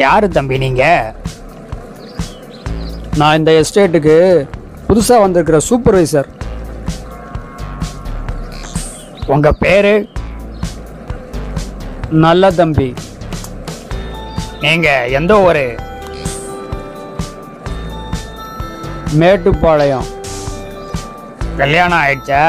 யாரு தம்பி நீங்க நான் இந்த எஸ்டேட்டுக்கு புதுசாக வந்திருக்கிற சூப்பர்வைசர் உங்க பேரு நல்ல தம்பி நீங்க எந்த ஊரு மேட்டுப்பாளையம் கல்யாணம் ஆயிடுச்சா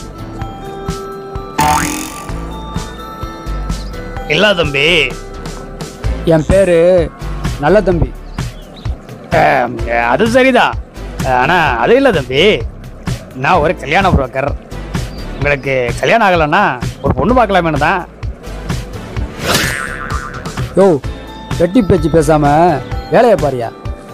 இல்ல தம்பி என் பேர் நல்ல தம்பி அஹ், அது சரிதான் ஆனா அது இல்ல தம்பி நான் ஒரு கல்யாண புரோக்கர் உங்களுக்கு கல்யாணம் ஆகலைன்னா ஒரு பொண்ணு பார்க்கலாமேனு தான் யோ வெட்டி பேச்சு பேசாம வேலையை பாரியா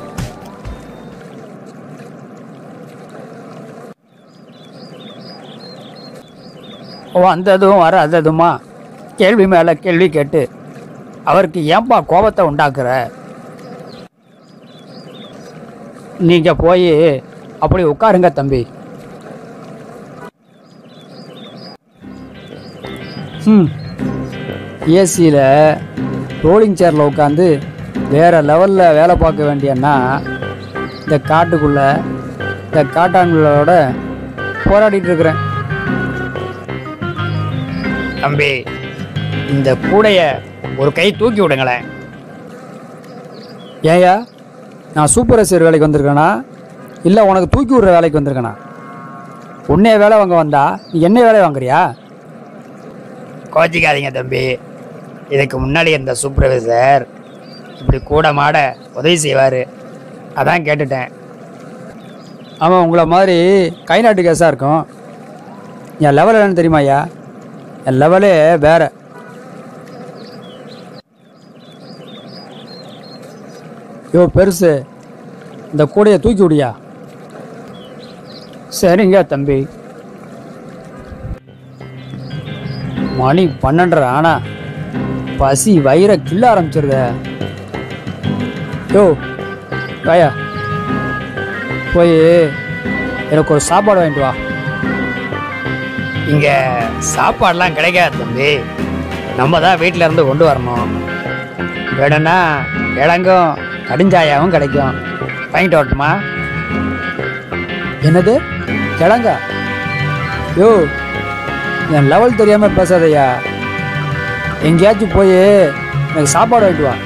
வந்ததும் வராததுமா கேள்வி மேல கேள்வி கேட்டு அவருக்கு ஏன்பா கோபத்தை உண்டாக்குற நீங்க போய் அப்படி உட்காருங்க தம்பி ம் ஏசியில் ரோலிங் சேரில் உட்காந்து வேற லெவலில் வேலை பார்க்க வேண்டியன்னா இந்த காட்டுக்குள்ள இந்த காட்டான்களோட போராடிட்டு இருக்கிறேன் தம்பி இந்த கூடைய ஒரு கை தூக்கி விடுங்களேன் ஏயா நான் சூப்பர்வைசர் வேலைக்கு வந்திருக்கேனா இல்லை உனக்கு தூக்கி விடுற வேலைக்கு வந்திருக்கேனா உன்னைய வேலை வாங்க வந்தா நீ என்ன வேலை வாங்குறியா கோச்சிக்காதீங்க தம்பி இதுக்கு முன்னாடி இந்த சூப்பர்வைசர் இப்படி கூட மாட உதவி செய்வார் அதான் கேட்டுட்டேன் ஆமாம் உங்களை மாதிரி கை நாட்டு கேஸாக இருக்கும் என் லெவல் என்னன்னு தெரியுமா ஐயா என் லெவலே வேற யோ பெருசு இந்த கூடையை தூக்கி விடியா சரிங்க தம்பி மணி பன்னெண்டரை ஆனா பசி வயிறை கிள்ள ஆரம்பிச்சிருத யோ வாயா போய் எனக்கு ஒரு சாப்பாடு வாங்கிட்டு வா இங்க சாப்பாடுலாம் கிடைக்காது தம்பி நம்ம தான் வீட்டில இருந்து கொண்டு வரணும் வேணும்னா கிழங்கும் கடிஞ்சாயாவும் கிடைக்கும் வாங்கிட்டு வரட்டுமா என்னது கிழங்கா யோ என் லெவல் தெரியாம பேசாதய்யா எங்கேயாச்சும் போய் எனக்கு சாப்பாடு வாங்கிட்டு வா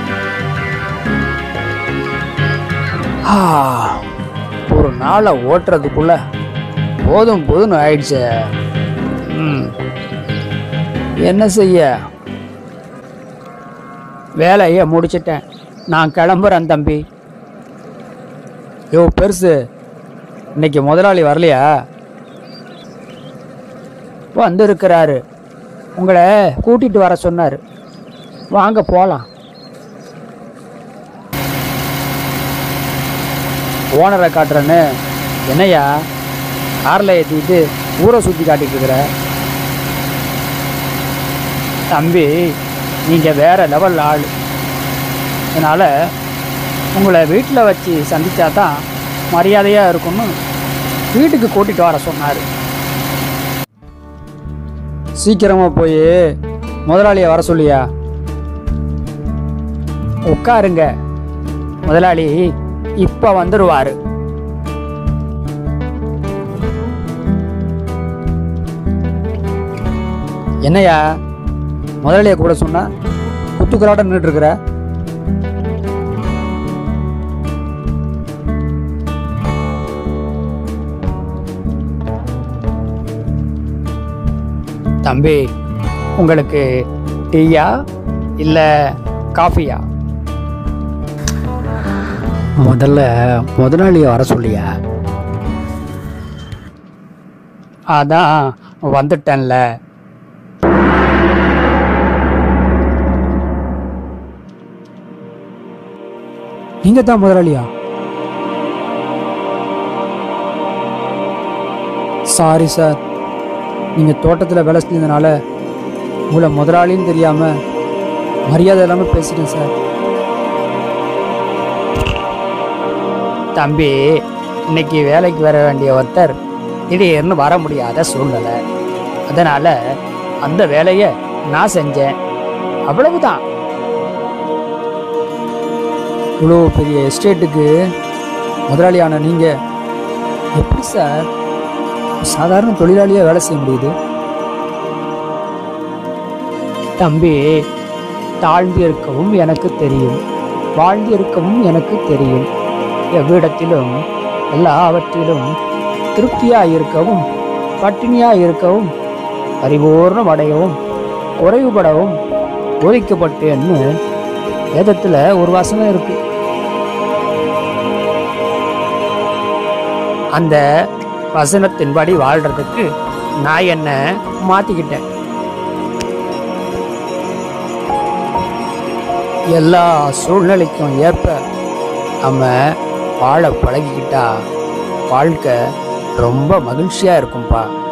ஆ, ஒரு நாளை ஓட்டுறதுக்குள்ள போதும் போதும்னு ஆயிடுச்சு ம். என்ன செய்ய வேலையை முடிச்சிட்டேன் நான் கிளம்புறேன் தம்பி யோ பெருசு இன்னைக்கு முதலாளி வரலையா வந்திருக்கிறாரு உங்களை கூட்டிட்டு வர சொன்னாரு வாங்க போலாம் ஓனரை காட்டுறேன்னு என்னய்யா காரில் ஏற்றிட்டு ஊரை சுற்றி காட்டிட்டு இருக்கிற தம்பி நீங்கள் வேற லெவல் ஆள் அதனால் உங்களை வீட்டில் வச்சு சந்திச்சா தான் மரியாதையாக இருக்கும்னு வீட்டுக்கு கூட்டிட்டு வர சொன்னார் சீக்கிரமாக போய் முதலாளியை வர சொல்லியா உட்காருங்க முதலாளி இப்போ வந்துடுவார் என்னய்யா முதலாளியை கூட சொன்னா குத்துக்கலாட்டம் நின்றுட்டு இருக்கிற தம்பி உங்களுக்கு டீயா இல்லை காஃபியா முதல்ல முதலாளியை வர சொல்லியா அதான் வந்துட்டேன்ல நீங்க தான் முதலாளியா சாரி சார் நீங்க தோட்டத்தில் வேலை செஞ்சதுனால உங்களை முதலாளின்னு தெரியாம மரியாதை இல்லாம பேசிட்டேன் சார் தம்பி இன்னைக்கு வேலைக்கு வர வேண்டிய ஒருத்தர் திடீர்னு வர முடியாத சூழ்நிலை அதனால அந்த வேலையை நான் செஞ்சேன் அவ்வளவுதான் இவ்வளோ பெரிய எஸ்டேட்டுக்கு முதலாளியான நீங்கள் எப்படி சார் சாதாரண தொழிலாளியாக வேலை செய்ய முடியுது தம்பி தாழ்ந்து இருக்கவும் எனக்கு தெரியும் வாழ்ந்து இருக்கவும் எனக்கு தெரியும் எவ்விடத்திலும் எல்லாவற்றிலும் திருப்தியாக இருக்கவும் பட்டினியாக இருக்கவும் பரிபூர்ணம் அடையவும் குறைவுபடவும் ஒதுக்கப்பட்டேன்னு வேதத்தில் ஒரு வசனம் இருக்கு அந்த வசனத்தின்படி வாழ்றதுக்கு நான் என்ன மாத்திக்கிட்டேன் எல்லா சூழ்நிலைக்கும் ஏற்ப நம்ம வாழ பழகிக்கிட்டா வாழ்க்கை ரொம்ப மகிழ்ச்சியா இருக்கும்பா